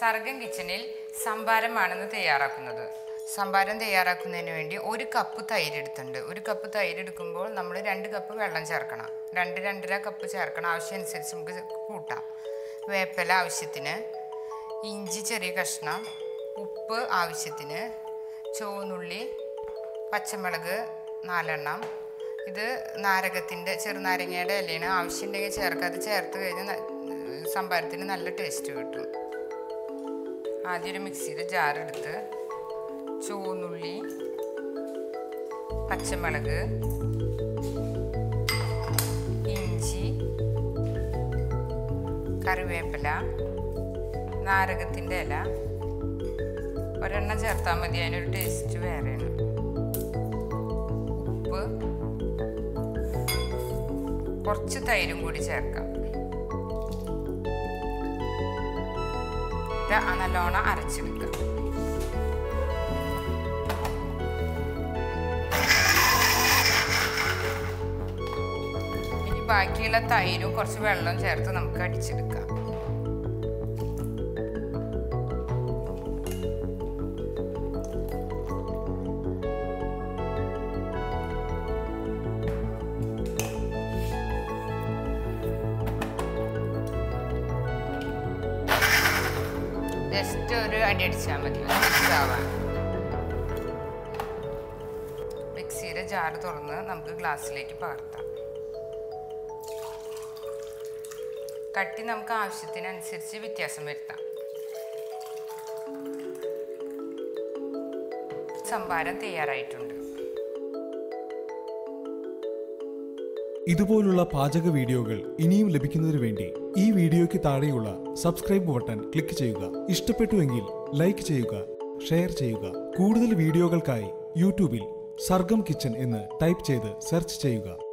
സർഗം കിച്ചണിൽ സംഭാരമാണെന്ന് തയ്യാറാക്കുന്നത് സംഭാരം തയ്യാറാക്കുന്നതിന് വേണ്ടി ഒരു കപ്പ് തൈര് എടുത്തിട്ടുണ്ട് ഒരു കപ്പ് തൈര് എടുക്കുമ്പോൾ നമ്മൾ രണ്ട് കപ്പ് വെള്ളം ചേർക്കണം രണ്ട് രണ്ടര കപ്പ് ചേർക്കണം ആവശ്യമനുസരിച്ച് നമുക്ക് കൂട്ടാം വേപ്പില ആവശ്യത്തിന് ഇഞ്ചി ചെറിയ കഷ്ണം ഉപ്പ് ആവശ്യത്തിന് ചുവന്നുള്ളി പച്ചമുളക് നാലെണ്ണം ഇത് നാരകത്തിൻ്റെ ചെറുനാരങ്ങയുടെ ഇലയാണ് ആവശ്യമുണ്ടെങ്കിൽ ചേർക്കുക അത് ചേർത്ത് കഴിഞ്ഞാൽ ന- സംഭാരത്തിന് നല്ല ടേസ്റ്റ് കിട്ടും ആദ്യം ഒരു മിക്സിയുടെ ജാറെടുത്ത് ചുവന്നുള്ളി പച്ചമുളക് ഇഞ്ചി കറിവേപ്പില നാരകത്തിൻ്റെ ഇല ഒരെണ്ണം ചേർത്താൽ മതി അതിനൊരു ടേസ്റ്റ് വേറെയാണ് ഉപ്പ് കുറച്ച് തൈരും കൂടി ചേർക്കാം ഇത് നല്ലോണം അരച്ചെടുക്കുക ഇനി ബാക്കിയുള്ള തൈരും കുറച്ച് വെള്ളം ചേർത്ത് നമുക്ക് അടിച്ചെടുക്കാം ജസ്റ്റ് ഒരു അടി അടിച്ചാൽ മതി മിക്സ് ആവാൻ മിക്സിയുടെ ജാറ് തുറന്ന് നമുക്ക് ഗ്ലാസ്സിലേക്ക് പകർത്താം കട്ടി നമുക്ക് ആവശ്യത്തിനനുസരിച്ച് വ്യത്യാസം വരുത്താം സംഭാരം തയ്യാറായിട്ടുണ്ട് ഇതുപോലുള്ള പാചക വീഡിയോകൾ ഇനിയും ലഭിക്കുന്നതിനു വേണ്ടി ഈ വീഡിയോയ്ക്ക് താഴെയുള്ള സബ്സ്ക്രൈബ് ബട്ടൺ ക്ലിക്ക് ചെയ്യുക ഇഷ്ടപ്പെട്ടുവെങ്കിൽ ലൈക്ക് ചെയ്യുക ഷെയർ ചെയ്യുക കൂടുതൽ വീഡിയോകൾക്കായി യൂട്യൂബിൽ സർഗം കിച്ചൺ എന്ന് ടൈപ്പ് ചെയ്ത് സെർച്ച് ചെയ്യുക